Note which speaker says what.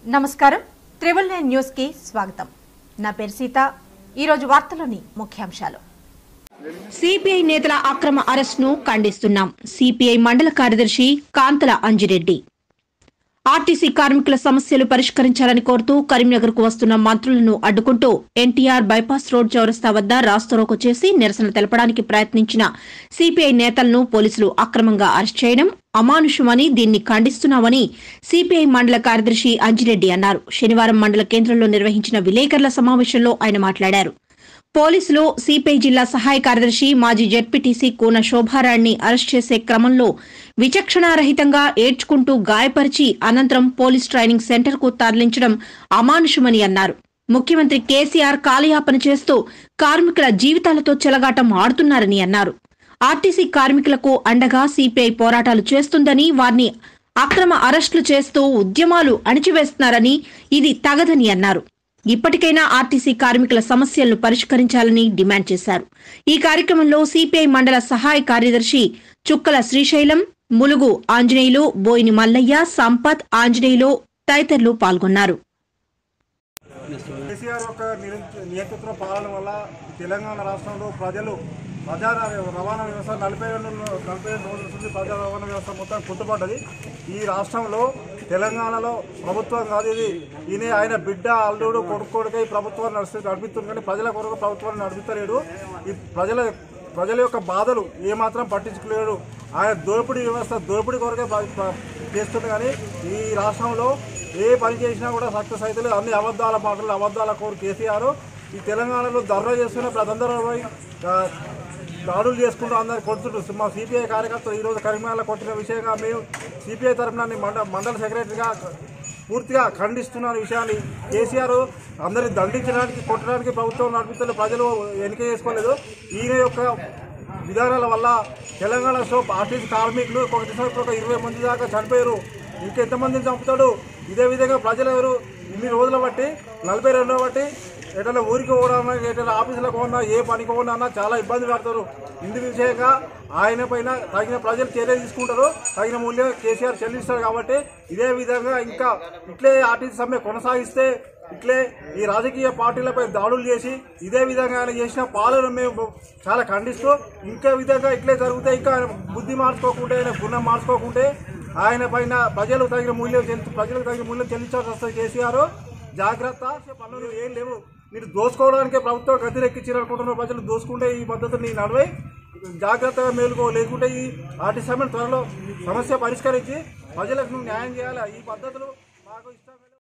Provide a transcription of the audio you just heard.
Speaker 1: నమస్కారం triple nine news కి స్వాగతం నా పేరు సీత ఈరోజు వార్తలోని ముఖ్యాంశాలు
Speaker 2: సిపిఐ నేతల అక్రమ అరెస్ట్ను ఖండిస్తున్నాం సిపిఐ మండల కార్యదర్శి కాంతల అంజిరెడ్డి ఆర్టీసీ కార్మికుల సమస్యలు పరిష్కరించాలని కోరుతూ కరీంనగర్ కు వస్తున్న మంత్రులను అడ్డుకుంటూ ఎన్టీఆర్ బైపాస్ రోడ్ చౌరస్తా వద్ద రాస్తరోకో చేసి నిరసన తెలపడానికి ప్రయత్నించిన సిపిఐ నేతలను పోలీసులు అక్రమంగా అరెస్ట్ చేయడం అమానుషమని దీన్ని ఖండిస్తున్నామని సిపిఐ మండల కార్యదర్శి అంజిరెడ్డి అన్నారు శనివారం మండల కేంద్రంలో నిర్వహించిన విలేకరుల సమావేశంలో ఆయన మాట్లాడారు పోలీసులు సిపిఐ జిల్లా సహాయ కార్యదర్శి మాజీ జెడ్పీటీసీ కూన శోభారాణ్ణి అరెస్ట్ చేసే క్రమంలో విచక్షణారహితంగా ఏడ్చుకుంటూ గాయపరిచి అనంతరం పోలీస్ ట్రైనింగ్ సెంటర్ కు తరలించడం అమానుషమని అన్నారు ముఖ్యమంత్రి కేసీఆర్ కాలయాపన చేస్తూ కార్మికుల జీవితాలతో చెలగాటం ఆడుతున్నారని అన్నారు ఆర్టీసీ కార్మికులకు అండగా సిపిఐ పోరాటాలు చేస్తుందని వారిని అక్రమ అరెస్టులు చేస్తూ ఉద్యమాలు అణిచివేస్తున్నారని ఇది తగదని అన్నారు ఇప్పటికైనా ఆర్టీసీ కార్మికుల సమస్యలను పరిష్కరించాలని డిమాండ్ చేశారు ఈ కార్యక్రమంలో సిపిఐ మండల సహాయ కార్యదర్శి చుక్కల శ్రీశైలం ములుగు ఆంజనేయులు బోయిని మల్లయ్య సంపత్ ఆంజనేయులు తదితరులు పాల్గొన్నారు
Speaker 3: కేసీఆర్ యొక్క నిరంత- నియంత్రిత పాలన వల్ల తెలంగాణ రాష్ట్రంలో ప్రజలు ప్రజా రవాణా వ్యవస్థ నలభై రెండు నలభై రెండు రోజుల నుంచి ప్రజా రవాణా వ్యవస్థ మొత్తం కుట్టుపడ్డది ఈ రాష్ట్రంలో తెలంగాణలో ప్రభుత్వం కాదు ఇది ఈయన ఆయన బిడ్డ అల్లుడు కొడుకు కొడుకు ఈ ప్రభుత్వాన్ని నడుస్తూ నడిపిస్తుంది కానీ ప్రజల కొరకు ప్రభుత్వాన్ని నడిపిస్తలేడు ఈ ప్రజల ప్రజల యొక్క బాధలు ఏమాత్రం పట్టించుకోలేడు ఆయన దోపిడీ వ్యవస్థ దోపిడీ కొరకే ప- ప- చేస్తుంది కానీ ఈ రాష్ట్రంలో ఏ పని చేసినా కూడా సక్సెస్ అయితే అన్ని అబద్ధాల మాటలు అబద్ధాల కోరు కేసీఆర్ ఈ తెలంగాణలో ధర్నా చేస్తున్న ప్రజలందరూ పోయి, ఆ, దాడులు చేసుకుంటూ అందరు కొడుతుంటారు మా సిపిఐ కార్యకర్తలు ఈరోజు కరీంనగర్లో కొట్టిన విషయంగా మేము సిపిఐ తరఫున మండ మండల సెక్రటరీగా పూర్తిగా ఖండిస్తున్న విషయాన్ని కేసీఆర్ అందరిని దండించడానికి కొట్టడానికి ప్రభుత్వం నడిపిస్తున్న ప్రజలు ఎన్నిక చేసుకోలేదు ఈయన యొక్క విధానాల వల్ల తెలంగాణ సో ఆర్టీసీ కార్మికులు ఒక దిశకు ఒక ఇరవై మంది దాకా చనిపోయారు ఇంకెంతమందిని చంపుతాడు ఇదే విధంగా ప్రజలు ఎవరు ఇన్ని రోజుల బట్టి నలభై రెండో బట్టి ఎటైనా ఊరికి పోవడన్నా ఎటైనా ఆఫీసులకు పోనా ఏ పనికి పోనా చాలా ఇబ్బంది పడతారు ఇందు విషయంగా ఆయన పైన తగిన ప్రజలు చర్య తీసుకుంటారు తగిన మూల్యం కేసీఆర్ చెల్లిస్తారు కాబట్టి ఇదే విధంగా ఇంకా ఇట్లే ఆర్టీసీ సమ్మె కొనసాగిస్తే ఇట్లే ఈ రాజకీయ పార్టీలపై దాడులు చేసి ఇదే విధంగా ఆయన చేసిన పాలన మేము చాలా ఖండిస్తూ ఇంకా విధంగా ఇట్లే జరిగితే ఇంకా ఆయన బుద్ధి మార్చుకోకుంటే ఆయన గుణం మార్చుకోకుంటే ఆయన పైన ప్రజలు తగిన మూల్యం చెల్లి ప్రజలకు తగిన మూల్యం చెల్లించాల్సి వస్తుంది కేసీఆర్ జాగ్రత్త పనులు ఏం లేవు మీరు దోసుకోవడానికే ప్రభుత్వం గద్దెరెక్కించారు అనుకుంటున్న ప్రజలు దోసుకుంటే ఈ పద్ధతులు నీ నడవై జాగ్రత్తగా మేలుకో లేకుంటే ఈ ఆర్టీ సమ్మె త్వరలో సమస్య పరిష్కరించి ప్రజలకు నువ్వు న్యాయం చేయాలి ఈ పద్ధతులు మాకు ఇష్టం